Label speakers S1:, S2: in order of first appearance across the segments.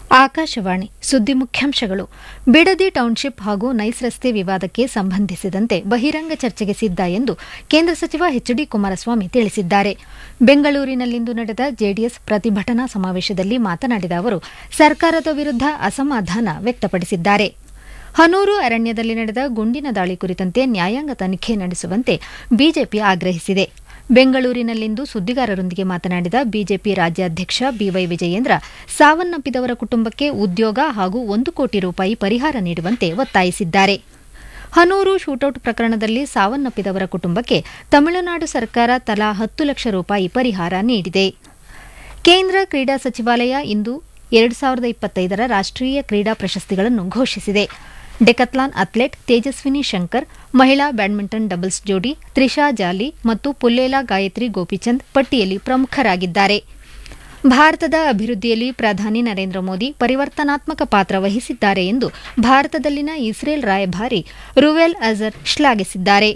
S1: ಆಕಾಶವಾಣಿ ಸುದ್ದಿ ಮುಖ್ಯಾಂಶಗಳು ಬಿಡದಿ ಟೌನ್ಶಿಪ್ ಹಾಗೂ ನೈಸ್ ರಸ್ತೆ ವಿವಾದಕ್ಕೆ ಸಂಬಂಧಿಸಿದಂತೆ ಬಹಿರಂಗ ಚರ್ಚೆಗೆ ಸಿದ್ಧ ಎಂದು ಕೇಂದ್ರ ಸಚಿವ ಎಚ್ ಡಿ ಕುಮಾರಸ್ವಾಮಿ ತಿಳಿಸಿದ್ದಾರೆ ಬೆಂಗಳೂರಿನಲ್ಲಿಂದು ನಡೆದ ಜೆಡಿಎಸ್ ಪ್ರತಿಭಟನಾ ಸಮಾವೇಶದಲ್ಲಿ ಮಾತನಾಡಿದ ಅವರು ಸರ್ಕಾರದ ವಿರುದ್ಧ ಅಸಮಾಧಾನ ವ್ಯಕ್ತಪಡಿಸಿದ್ದಾರೆ ಹನೂರು ಅರಣ್ಯದಲ್ಲಿ ನಡೆದ ಗುಂಡಿನ ದಾಳಿ ಕುರಿತಂತೆ ನ್ಯಾಯಾಂಗ ತನಿಖೆ ನಡೆಸುವಂತೆ ಬಿಜೆಪಿ ಆಗ್ರಹಿಸಿದೆ ಬೆಂಗಳೂರಿನಲ್ಲಿಂದು ಸುದ್ದಿಗಾರರೊಂದಿಗೆ ಮಾತನಾಡಿದ ಬಿಜೆಪಿ ರಾಜ್ಯಾಧ್ಯಕ್ಷ ಬಿವೈ ವಿಜಯೇಂದ್ರ ಸಾವನ್ನಪ್ಪಿದವರ ಕುಟುಂಬಕ್ಕೆ ಉದ್ಯೋಗ ಹಾಗೂ ಒಂದು ಕೋಟಿ ರೂಪಾಯಿ ಪರಿಹಾರ ನೀಡುವಂತೆ ಒತ್ತಾಯಿಸಿದ್ದಾರೆ ಹನೂರು ಶೂಟೌಟ್ ಪ್ರಕರಣದಲ್ಲಿ ಸಾವನ್ನಪ್ಪಿದವರ ಕುಟುಂಬಕ್ಕೆ ತಮಿಳುನಾಡು ಸರ್ಕಾರ ತಲಾ ಹತ್ತು ಲಕ್ಷ ರೂಪಾಯಿ ಪರಿಹಾರ ನೀಡಿದೆ ಕೇಂದ್ರ ಕ್ರೀಡಾ ಸಚಿವಾಲಯ ಇಂದು ಎರಡು ಸಾವಿರದ ಇಪ್ಪತ್ತೈದರ ರಾಷ್ಟೀಯ ಕ್ರೀಡಾ ಪ್ರಶಸ್ತಿಗಳನ್ನು ಘೋಷಿಸಿದೆ ಡೆಕತ್ಲಾನ್ ಅಥ್ಲೆಟ್ ತೇಜಸ್ವಿನಿ ಶಂಕರ್ ಮಹಿಳಾ ಬ್ಯಾಡ್ಮಿಂಟನ್ ಡಬಲ್ಸ್ ಜೋಡಿ ತ್ರಿಷಾ ಜಾಲಿ ಮತ್ತು ಪುಲ್ಲೇಲಾ ಗಾಯತ್ರಿ ಗೋಪಿಚಂದ್ ಪಟ್ಟಿಯಲ್ಲಿ ಪ್ರಮುಖರಾಗಿದ್ದಾರೆ ಭಾರತದ ಅಭಿವೃದ್ಧಿಯಲ್ಲಿ ಪ್ರಧಾನಿ ನರೇಂದ್ರ ಮೋದಿ ಪರಿವರ್ತನಾತ್ಮಕ ಪಾತ್ರ ವಹಿಸಿದ್ದಾರೆ ಎಂದು ಭಾರತದಲ್ಲಿನ ಇಸ್ರೇಲ್ ರಾಯಭಾರಿ ರುವೆಲ್ ಅಜರ್ ಶ್ಲಾಘಿಸಿದ್ದಾರೆ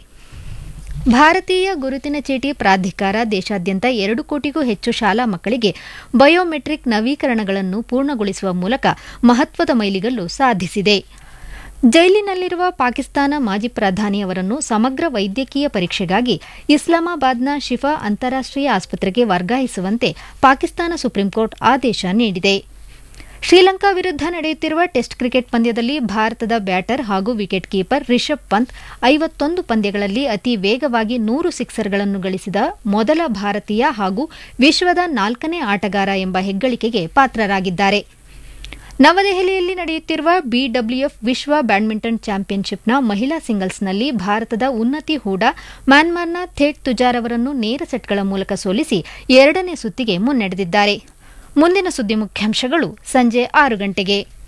S1: ಭಾರತೀಯ ಗುರುತಿನ ಚೀಟಿ ಪ್ರಾಧಿಕಾರ ದೇಶಾದ್ಯಂತ ಎರಡು ಕೋಟಿಗೂ ಹೆಚ್ಚು ಶಾಲಾ ಮಕ್ಕಳಿಗೆ ಬಯೋಮೆಟ್ರಿಕ್ ನವೀಕರಣಗಳನ್ನು ಪೂರ್ಣಗೊಳಿಸುವ ಮೂಲಕ ಮಹತ್ವದ ಮೈಲಿಗಲ್ಲು ಸಾಧಿಸಿದೆ ಜೈಲಿನಲ್ಲಿರುವ ಪಾಕಿಸ್ತಾನ ಮಾಜಿ ಪ್ರಧಾನಿಯವರನ್ನು ಸಮಗ್ರ ವೈದ್ಯಕೀಯ ಪರೀಕ್ಷೆಗಾಗಿ ಇಸ್ಲಾಮಾಬಾದ್ನ ಶಿಫಾ ಅಂತಾರಾಷ್ಟೀಯ ಆಸ್ಪತ್ರೆಗೆ ವರ್ಗಾಯಿಸುವಂತೆ ಪಾಕಿಸ್ತಾನ ಸುಪ್ರೀಂಕೋರ್ಟ್ ಆದೇಶ ನೀಡಿದೆ ಶ್ರೀಲಂಕಾ ವಿರುದ್ಧ ನಡೆಯುತ್ತಿರುವ ಟೆಸ್ಟ್ ಕ್ರಿಕೆಟ್ ಪಂದ್ಯದಲ್ಲಿ ಭಾರತದ ಬ್ಯಾಟರ್ ಹಾಗೂ ವಿಕೆಟ್ ಕೀಪರ್ ರಿಷಬ್ ಪಂತ್ ಐವತ್ತೊಂದು ಪಂದ್ಯಗಳಲ್ಲಿ ಅತಿ ವೇಗವಾಗಿ ನೂರು ಸಿಕ್ಸರ್ಗಳನ್ನು ಗಳಿಸಿದ ಮೊದಲ ಭಾರತೀಯ ಹಾಗೂ ವಿಶ್ವದ ನಾಲ್ಕನೇ ಆಟಗಾರ ಎಂಬ ಹೆಗ್ಗಳಿಕೆಗೆ ಪಾತ್ರರಾಗಿದ್ದಾರೆ ನವದೆಹಲಿಯಲ್ಲಿ ನಡೆಯುತ್ತಿರುವ ಬಿಡಬ್ಲ್ಯೂಎಫ್ ವಿಶ್ವ ಬ್ಯಾಡ್ಮಿಂಟನ್ ಚಾಂಪಿಯನ್ಶಿಪ್ನ ಮಹಿಳಾ ಸಿಂಗಲ್ಸ್ನಲ್ಲಿ ಭಾರತದ ಉನ್ನತಿ ಹೂಡಾ ಮ್ಯಾನ್ಮಾರ್ನ ಥೇಟ್ ತುಜಾರ್ ಅವರನ್ನು ನೇರ ಸೆಟ್ಗಳ ಮೂಲಕ ಸೋಲಿಸಿ ಎರಡನೇ ಸುತ್ತಿಗೆ ಮುನ್ನಡೆದಿದ್ದಾರೆ ಮುಂದಿನ ಸುದ್ದಿ ಮುಖ್ಯಾಂಶಗಳು ಸಂಜೆ ಆರು ಗಂಟೆಗೆ